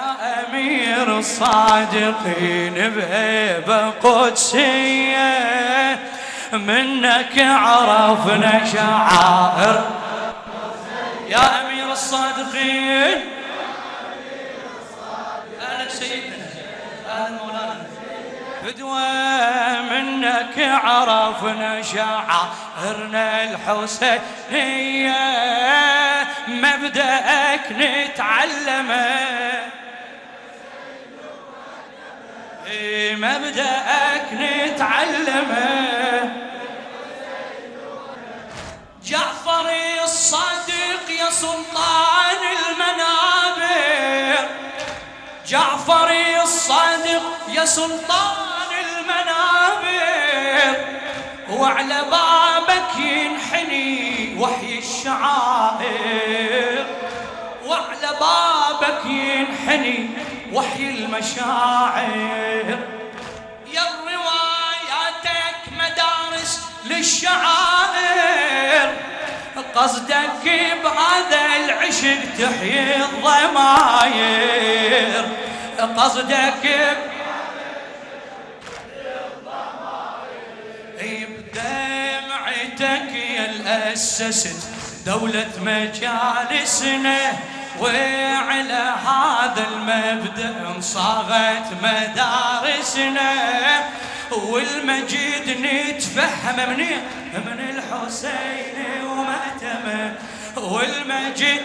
يا أمير الصادقين بهيبة قدسية منك عرفنا شعائر يا أمير الصادقين أهلا سيدنا أهلا مولانا فدوى منك عرفنا شعائرنا الحسينية مبدأك نتعلمه مبدأك نتعلمه جعفر الصادق يا سلطان المنابر جعفر الصادق يا سلطان المنابر وعلى بابك ينحني وحي الشعائر وعلى بابك ينحني وحي المشاعر يا رواياتك مدارس للشعائر قصدك بهذا العشق تحيي الضماير قصدك بدمعتك يا الأسست دولة مجالسنا وعلى هذا المبدأ انصاغت مدارسنا والمجيد نتفهم من من الحسين ومأتمه والمجيد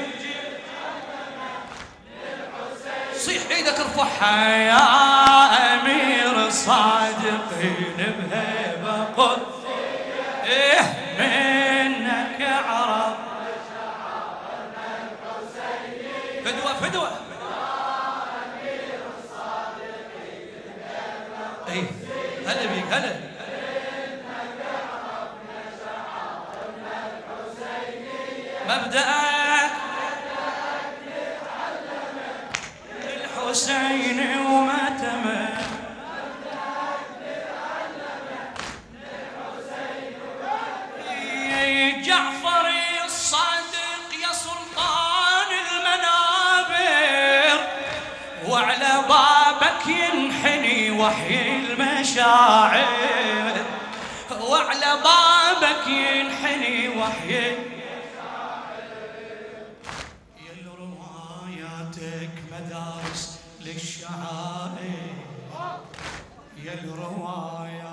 صيح ايدك ارفعها يا امير الصادقين بهيبه قدس إيه منك عرب فدوة فدوة ايه هلا بيك هلا مبدأك الحسين وما تمام جعفر الصادق يا سلطان المنابر وعلى بابك ينحني وحي المشاعر وعلى بابك ينحني وحي يا رواياتك مدارس للشعائر يا الروايات